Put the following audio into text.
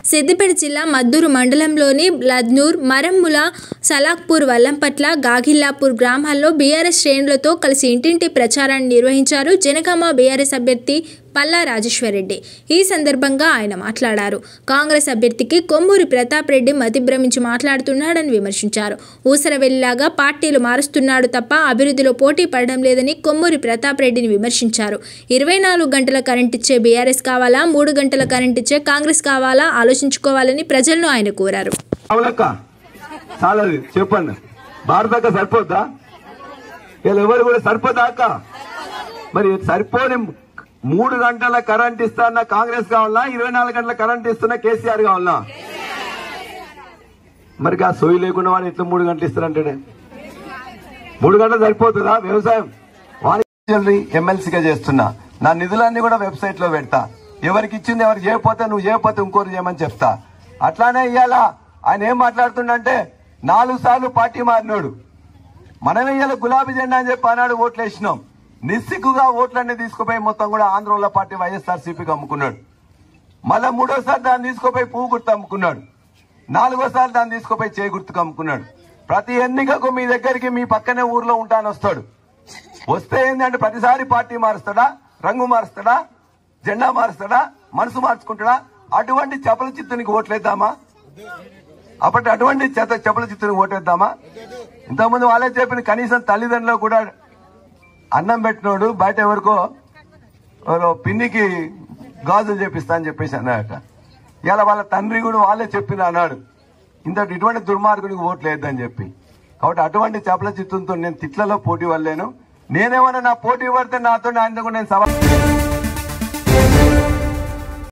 సిద్దిపేట జిల్లా మద్దూరు మండలంలోని లద్నూర్ మరమ్ముల సలాక్పూర్ వల్లంపట్ల గాగిల్లాపూర్ గ్రామాల్లో బీఆర్ఎస్ శ్రేణులతో కలిసి ఇంటింటి ప్రచారాన్ని నిర్వహించారు జనగామ బీఆర్ఎస్ అభ్యర్థి పల్లా రాజేశ్వరరెడ్డి ఈ సందర్భంగా ఆయన మాట్లాడారు కాంగ్రెస్ అభ్యర్థికి కొమ్మూరి ప్రతాప్ రెడ్డి మతిభ్రమించి మాట్లాడుతున్నాడని విమర్శించారు ఊసరవెల్లిలాగా పార్టీలు మారుస్తున్నాడు తప్ప అభివృద్ధిలో పోటీ పడడం లేదని కొమ్మూరి ప్రతాప్ రెడ్డిని విమర్శించారు ఇరవై నాలుగు గంటల కరెంట్ ఇచ్చే బీఆర్ఎస్ కావాలా మూడు గంటల కరెంట్ ఇచ్చే కాంగ్రెస్ కావాలా ఆలోచించుకోవాలని ప్రజలను ఆయన కోరారు అవునక్క చాలది చెప్పండి భారతక్క సరిపోద్దా వీళ్ళు ఎవరు కూడా సరిపోదా అక్క మరి సరిపోని మూడు గంటల కరెంట్ ఇస్తాన్న కాంగ్రెస్ కావాలన్నా ఇరవై నాలుగు గంటల కరెంట్ ఇస్తున్న కేసీఆర్ కావాలన్నా మరి ఆ సోయి లేకుండా వాడు ఎట్లా మూడు గంటలు ఇస్తారంటే మూడు గంటలు సరిపోతుందా వ్యవసాయం వాణిజ్య ఎమ్మెల్సీగా చేస్తున్నా నా నిధులన్నీ కూడా వెబ్సైట్ లో పెడతా ఎవరికి ఇచ్చింది ఎవరు చేయకపోతే నువ్వు చేయకపోతే ఇంకోరు చేయమని చెప్తా అట్లానే ఇవాళ ఆయన ఏం మాట్లాడుతుండంటే నాలుగు సార్లు పార్టీ మారినోడు మనమే ఇవాళ గులాబీ జెండా అని చెప్పి ఆనాడు ఓట్లు వేసినాం నిస్సిగ్గుగా ఓట్లన్నీ తీసుకుపోయి మొత్తం కూడా ఆంధ్రలో పార్టీ వైఎస్ఆర్ సిపికి అమ్ముకున్నాడు మళ్ళా మూడోసారి దాన్ని తీసుకుపోయి పువ్వు గుర్తు అమ్ముకున్నాడు నాలుగోసారి దాన్ని తీసుకుపోయి చేయి గుర్తుకు అమ్ముకున్నాడు ప్రతి ఎన్నికకు మీ దగ్గరికి మీ పక్కనే ఊర్లో ఉంటాను వస్తాడు వస్తే ఏంటంటే ప్రతిసారి పార్టీ మారుస్తాడా రంగు మారుస్తాడా జెండా మారుస్తాడా మనసు మార్చుకుంటాడా అటువంటి చపల చిత్తునికి ఓట్లేద్దామా అప్పటి అటువంటి చెత్త చపల చిత్తునికి ఓటేద్దామా ఇంతకుముందు వాళ్ళే చెప్పిన కనీసం తల్లిదండ్రులు కూడా అన్నం పెట్టినోడు బయట ఎవరికో ఎవరో పిన్నికి గాజులు చేపిస్తా అని చెప్పేసి అన్నాడట ఇలా వాళ్ళ తండ్రి కూడా వాళ్ళే చెప్పిన అన్నాడు ఇంత ఇటువంటి దుర్మార్గునికి ఓట్లు వేద్దని చెప్పి కాబట్టి అటువంటి చేపల చిత్తంతో నేను తిట్లలో పోటీ వల్లేను నేనేమన్నా నా పోటీ పడితే నాతో ఆయన కూడా నేను సభ